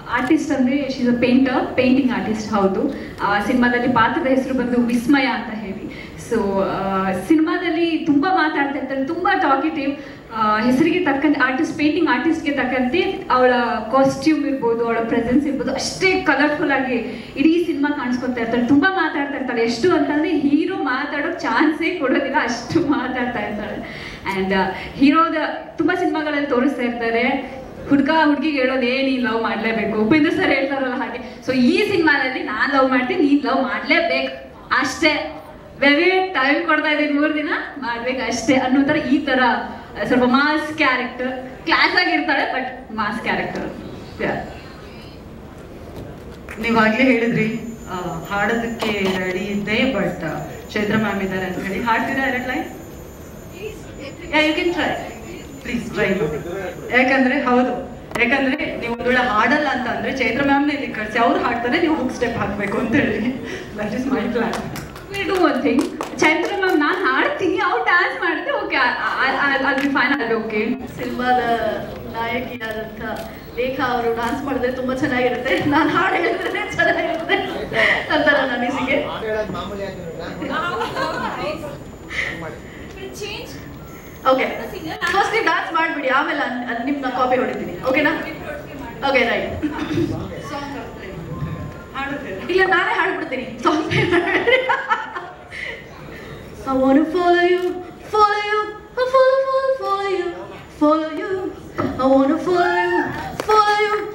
Artist ಅಂದ್ರೆ she's a painter painting artist ಹೌದು ಸಿನಿಮಾದಲ್ಲಿ ಪಾತ್ರದ ಹೆಸರು ಬಂದು ವಿಸ್ಮಯ ಅಂತ ಹೇಳಿ ಸೊ ಸಿನಿಮಾದಲ್ಲಿ ತುಂಬಾ ಮಾತಾಡ್ತಾ ಇರ್ತಾರೆ ತುಂಬಾ ಟಾಕಿಟಿವ್ ಹೆಸರಿಗೆ ತಕ್ಕಂತೆ ಆರ್ಟಿಸ್ಟ್ ಪೇಂಟಿಂಗ್ ಆರ್ಟಿಸ್ಟ್ಗೆ ತಕ್ಕಂತೆ ಅವಳ ಕಾಸ್ಟ್ಯೂಮ್ ಇರ್ಬೋದು ಅವಳ ಪ್ರೆಸೆನ್ಸ್ ಇರ್ಬೋದು ಅಷ್ಟೇ ಕಲರ್ಫುಲ್ ಆಗಿ ಇಡೀ ಸಿನಿಮಾ ಕಾಣಿಸ್ಕೊತಾ ಇರ್ತಾಳೆ ತುಂಬಾ ಮಾತಾಡ್ತಾ ಇರ್ತಾಳೆ ಎಷ್ಟು ಅಂತಂದ್ರೆ ಹೀರೋ ಮಾತಾಡೋ ಚಾನ್ಸೇ ಕೊಡೋದಿಲ್ಲ ಅಷ್ಟು ಮಾತಾಡ್ತಾ ಇರ್ತಾಳೆ ಆ್ಯಂಡ್ ಹೀರೋದ ತುಂಬಾ ಸಿನಿಮಾಗಳಲ್ಲಿ ತೋರಿಸ್ತಾ ಇರ್ತಾರೆ ಹುಡ್ಗ ಹುಡುಗಿಗೆ ಹೇಳೋದು ಏ ನೀನ್ ಲವ್ ಮಾಡ್ಲೇಬೇಕು ಉಪೇಂದ್ರ ಸರ್ ಹೇಳ್ತಾರಲ್ಲ ಹಾಗೆ ಸೊ ಈ ಸಿನಿಮಾದಲ್ಲಿ ನಾನ್ ಲವ್ ಮಾಡ್ತೀನಿ ನೀನ್ ಲವ್ ಮಾಡ್ಲೇಬೇಕು ಅಷ್ಟೇ ಬೇಬಿ ಟೈಮ್ ಕೊಡ್ತಾ ಇದ್ದೀನಿ ಮೂರು ದಿನ ಮಾಡ್ಬೇಕು ಅಷ್ಟೇ ಅನ್ನೋ ಥರ ಈ ತರ ಆ, ಸ್ವಲ್ಪ ಮಾಸ್ ಕ್ಯಾರೆಕ್ಟರ್ ಕ್ಲಾಸ್ ಆಗಿರ್ತಾಳೆ ಬಟ್ ಮಾಸ್ ಕ್ಯಾರೆಕ್ಟರ್ ನೀವಾಗ್ಲೇ ಹೇಳಿದ್ರಿ ಆ, ಹಾಡೋದಕ್ಕೆ ರೆಡಿ ಇದ್ದೆ ಬಟ್ ಚೈತ್ರ ಮ್ಯಾಮ್ ಇದ್ದಾರೆ ಅಂತ ಹೇಳಿ ಹಾಡ್ತೀರಾ ಎರಡು line you can try please try ಮಾಡಿ ಯಾಕಂದ್ರೆ ಹೌದು ಯಾಕಂದ್ರೆ ನೀವು ಒಂದು ವೇಳೆ ಹಾಡಲ್ಲ ಅಂತ ಅಂದ್ರೆ ಚೈತ್ರ ಮ್ಯಾಮ್ನ ಇಲ್ಲಿ ಕಳಿಸಿ ಅವ್ರು ಹಾಡ್ತಾರೆ ನೀವು ಹುಕ್ ಸ್ಟೆಪ್ ಹಾಕ್ಬೇಕು ಅಂತ ಹೇಳಿ that is my plan do one thing Chaitra ma'am ನಾನು ಹಾಡ್ತೀನಿ ಅವ್ರು ಡ್ಯಾನ್ಸ್ ಮಾಡಿದ್ರೆ ಓಕೆ ಅದು ಫೈನ್ ಅದು ಓಕೆ ಸಿನಿಮಾದ ನಾಯಕಿಯಾದಂಥ ಲೇಖಾ ಅವರು ಡಾನ್ಸ್ ಮಾಡಿದ್ರೆ ತುಂಬಾ ಚೆನ್ನಾಗಿರುತ್ತೆ ನಾನು ಹಾಡು ಹೇಳಿದ್ರೆ ಚೆನ್ನಾಗಿರುತ್ತೆ ಅಂತ ನನ್ನ ಅನಿಸಿಕೆ ಓಕೆ ಫಸ್ಟ್ ನೀವು ಡಾನ್ಸ್ ಮಾಡಿಬಿಡಿ ಆಮೇಲೆ ನಿಮ್ನ ಕಾಪಿ ಹೊಡಿತೀನಿ ಓಕೆನಾ ಓಕೆ ರೈಟ್ ಹಾಡುತ್ತೇನೆ ಇಲ್ಲ ನಾನೇ ಹಾಡ್ಬಿಡ್ತೀನಿ song I wanna follow you, follow you, I follow, follow, follow you, follow you. I wanna follow you, follow you,